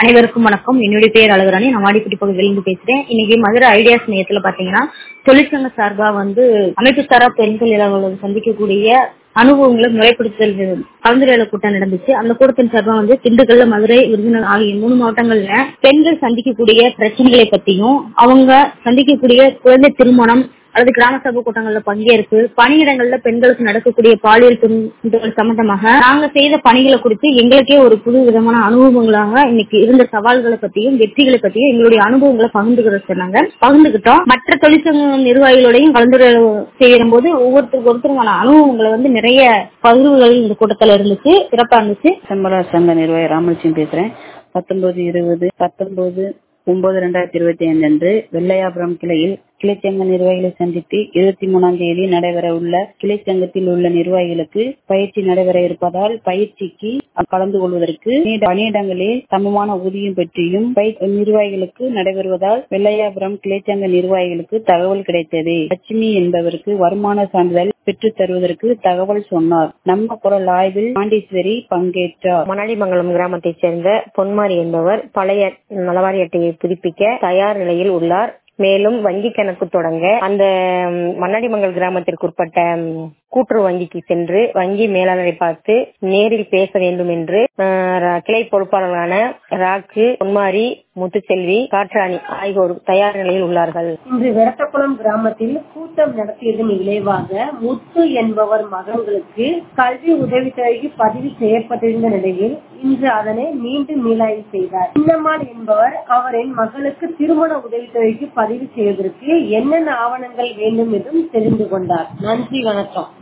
அனைவருக்கும் வணக்கம் என்னுடைய பேர் அழகுராணி நான் வாடிப்பட்டி பகுதியிலிருந்து பேசுறேன் இன்னைக்கு மதுரை ஐடியாஸ் மையத்துல பாத்தீங்கன்னா தொழிற்சங்க சார்பா வந்து அமைப்பு சாரா பெண்கள் இளவலர் சந்திக்கக்கூடிய அனுபவங்களை முறைப்படுத்தல் கலந்துரையாடல் கூட்டம் நடந்துச்சு அந்த கூட்டத்தின் சார்பா வந்து திண்டுக்கல்ல மதுரை விருதுநகர் ஆகிய மூணு மாவட்டங்கள்ல பெண்கள் சந்திக்கக்கூடிய பிரச்சனைகளை பத்தியும் அவங்க சந்திக்கக்கூடிய குழந்தை திருமணம் அல்லது கிராம சபை கூட்டங்கள்ல பங்கேற்பு பணியிடங்கள்ல பெண்களுக்கு நடக்கக்கூடிய பாலியல் துன்புறுத்தல் சம்பந்தமாக நாங்க செய்த பணிகளை குறித்து எங்களுக்கே ஒரு புது விதமான அனுபவங்களாக இன்னைக்கு இருந்த சவால்களை பத்தியும் வெற்றிகளை பத்தியும் எங்களுடைய அனுபவங்களை பகிர்ந்துக்கிற சொன்னாங்க பகிர்ந்துகிட்டோம் மற்ற தொழிற்சங்க நிர்வாகிகளோடையும் கலந்துரையாடல் செய்யும் போது ஒவ்வொருத்தருக்கு ஒருத்தருமான அனுபவங்களை வந்து நிறைய பகிர்வுகள் இந்த கூட்டத்துல இருந்துச்சு சிறப்பா இருந்துச்சு செம்பலா சங்க நிர்வாகி ராமலட்சுமி பேசுறேன் பத்தொன்பது இருபது பத்தொன்பது ஒன்பது ரெண்டாயிரத்தி இருபத்தி ஐந்து அன்று வெள்ளையாபுரம் கிளையில் கிளைச்சங்க நிர்வாகிகளை சந்தித்து இருபத்தி மூணாம் தேதி நடைபெற உள்ள கிளைச்சங்கத்தில் உள்ள நிர்வாகிகளுக்கு பயிற்சி நடைபெற இருப்பதால் பயிற்சிக்கு கலந்து கொள்வதற்கு பணியிடங்களில் சமமான ஊதியம் பற்றியும் நிர்வாகிகளுக்கு நடைபெறுவதால் வெள்ளையாபுரம் கிளைச்சங்க நிர்வாகிகளுக்கு தகவல் கிடைத்தது லட்சுமி என்பவருக்கு வருமான சான்றிதழ் பெற்றுத் தருவதற்கு தகவல் சொன்னார் நம்ம குரல் ஆய்வில் பாண்டீஸ்வரி பங்கேற்றார் மணாலிமங்கலம் கிராமத்தைச் சேர்ந்த பொன்மாரி என்பவர் பழைய நலவாரி அட்டையை புதுப்பிக்க தயார் நிலையில் உள்ளார் மேலும் வங்கி கணக்கு தொடங்க அந்த மண்ணாடிமங்கல் கிராமத்திற்குட்பட்ட கூட்டுறவு வங்கிக்கு சென்று வங்கி மேலாளரை பார்த்து நேரில் பேச வேண்டும் என்று கிளை பொறுப்பாளர்களான ராக்கு பொன்மாரி முத்துச்செல்வி காற்றாணி ஆகியோர் தயார் நிலையில் உள்ளார்கள் இன்று வெரட்டக்குளம் கிராமத்தில் கூட்டம் நடத்தியதன் விளைவாக முத்து என்பவர் மகன்களுக்கு கல்வி உதவித்தொகைக்கு பதிவு செய்யப்பட்டிருந்த நிலையில் இன்று அதனை மீண்டும் மீளாய்வு செய்தார் சின்னம்மாள் என்பவர் அவரின் மகளுக்கு திருமண உதவித்தொகைக்கு பதிவு செய்வதற்கு என்னென்ன ஆவணங்கள் வேண்டும் என்றும் தெரிந்து கொண்டார் நன்றி வணக்கம்